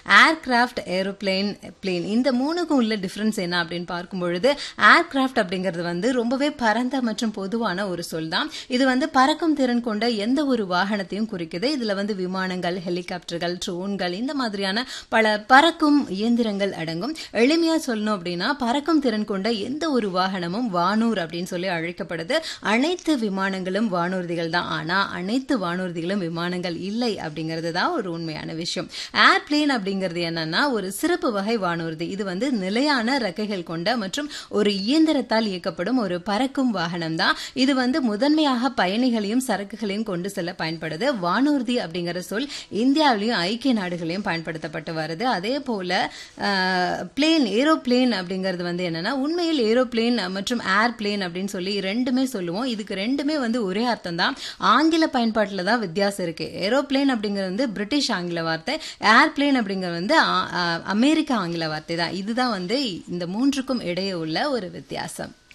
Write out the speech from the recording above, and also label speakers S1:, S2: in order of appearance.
S1: aircraft aeroplane plane இந்த மூணுக்கும் உள்ள டிஃபரன்ஸ் என்ன அப்படின்னு பார்க்கும் பொழுது ஏர்கிராஃப்ட் அப்படிங்கிறது வந்து ரொம்பவே பரந்த மற்றும் பொதுவான ஒரு சொல் தான் இது வந்து பறக்கும் திறன் கொண்ட எந்த ஒரு வாகனத்தையும் குறிக்குது இதுல வந்து விமானங்கள் ஹெலிகாப்டர்கள் ட்ரோன்கள் இந்த மாதிரியான பல பறக்கும் இயந்திரங்கள் அடங்கும் எளிமையா சொல்லணும் அப்படின்னா பறக்கும் திறன் கொண்ட எந்த ஒரு வாகனமும் வானூர் அப்படின்னு சொல்லி அழைக்கப்படுது அனைத்து விமானங்களும் வானூர்திகள் தான் ஆனா அனைத்து வானூர்திகளும் விமானங்கள் இல்லை அப்படிங்கிறது தான் ஒரு உண்மையான விஷயம் ஏர்பிளேன் அப்படிங்கிறது என்னன்னா ஒரு சிறப்பு வகை வானூர்தி இது வந்து நிலையான ரெக்கைகள் கொண்ட மற்றும் ஒரு இயந்திரத்தால் இயக்கப்படும் ஒரு பறக்கும் வாகனம் தான் இது வந்து முதன்மையாக பயணிகளையும் சரக்குகளையும் கொண்டு செல்ல பயன்படுது வானூர்தி அப்படிங்கிற சொல் இந்தியாவிலையும் ஐக்கிய நாடுகளையும் பயன்படுத்தப்பட்டு வருது அதே போல பிளேன் ஏரோப்ளேன் அப்படிங்கிறது வந்து என்னன்னா உண்மையில் ஏரோப்ளேன் மற்றும் ஏர்பிளேன் அப்படின்னு சொல்லி ரெண்டுமே சொல்லுவோம் இதுக்கு ரெண்டுமே வந்து ஒரே அர்த்தம் தான் ஆங்கில பயன்பாட்டில் தான் வித்தியாசம் இருக்கு ஏரோப்ளேன் அப்படிங்கிறது வந்து பிரிட்டிஷ் ஆங்கில வார்த்தை ஏர்பிளேன் அப்படிங்கிறது வந்து அமெரிக்க ஆங்கில வார்த்தை தான் இதுதான் வந்து இந்த மூன்றுக்கும் இடையே உள்ள ஒரு வித்தியாசம்